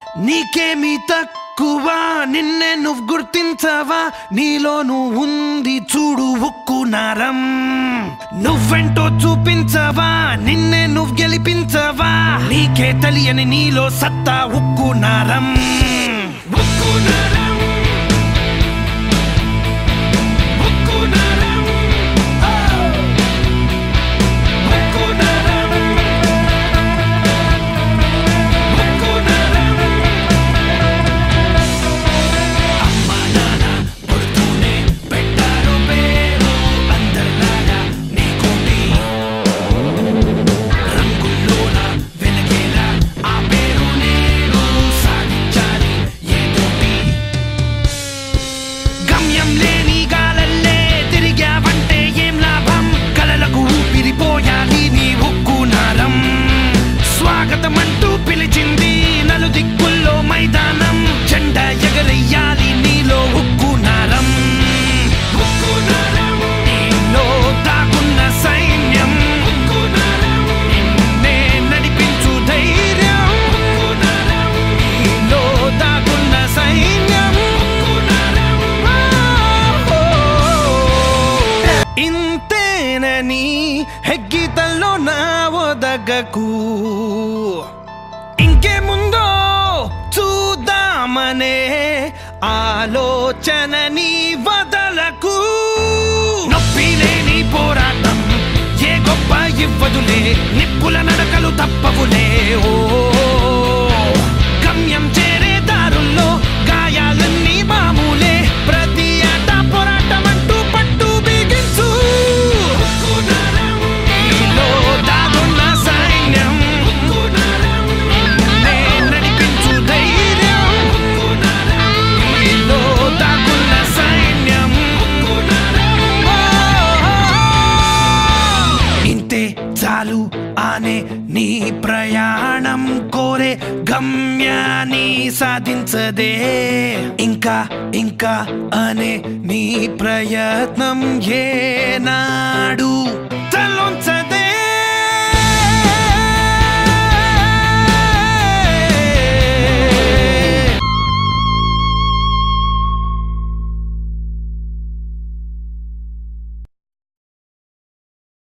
నీకేమి తక్కువ నిన్నే నువ్వు గుర్తించవా నీలో నువ్వు ఉంది చూడు ఉక్కు నరం నువ్వెంటో చూపించవా నిన్నే నువ్వు గెలిపించవా నీకే తెలియని నీలో సత్తా ఉక్కు నరం ఉక్కు నరం ఉక్కు నరం ఓ! ఉక్కు నరం ఉక్కు నరం అమ్మ నాన్న పుడుతూనే పెట్టారు పేరు అందరిలాగా నీకోటి రంగుల్లోన వెలిగేలా ఆ పేరు నేను సాధించాలి ఏదోటి గమ్యం లేని గాలల్లే తిరిగావంటే ఏం లాభం కలలకు ఊపిరిపోయాలి నీ ఉక్కు నారం స్వాగతం అంటూ పిలిచింది నలు దిక్కుల్లో మైదానం జెండా ఎగరెయ్యాలి నీలో ఉక్కు నారం ఉక్కు నారం నీలో దాగున్న సైన్యం ఉక్కు నారం నిన్నే నడిపించు ధైర్యం ఉక్కు నారం నీలో దాగున్న సైన్యం ఉక్కు నారం ఇంతేనని హెగ్గితల్లో నా ఒదగకు ఇంకేముందో చూద్దామనే ఆలోచన నీ వదలకు నొప్పి లేని పోరాటం ఏ గొప్ప ఇవ్వదులే నిప్పుల నడకలు తప్పవులే ఓ గమ్యం చేరే దారుల్లో గాయాలన్నీ మామూలే ప్రతి ఆట పోరాటం అంటూ పట్టు బిగించు నీలో దాగున్న సైన్యం నిన్నే నడిపించు ధైర్యం నీలో దాగున్న సైన్యం ఇంతే చాలు ఆనే నీ ప్రయాణం కోరే గమ్యాన్ని సాధించదే ఇంకా ఇంకా అనే నీ ప్రయత్నం ఏనాడు తలొంచ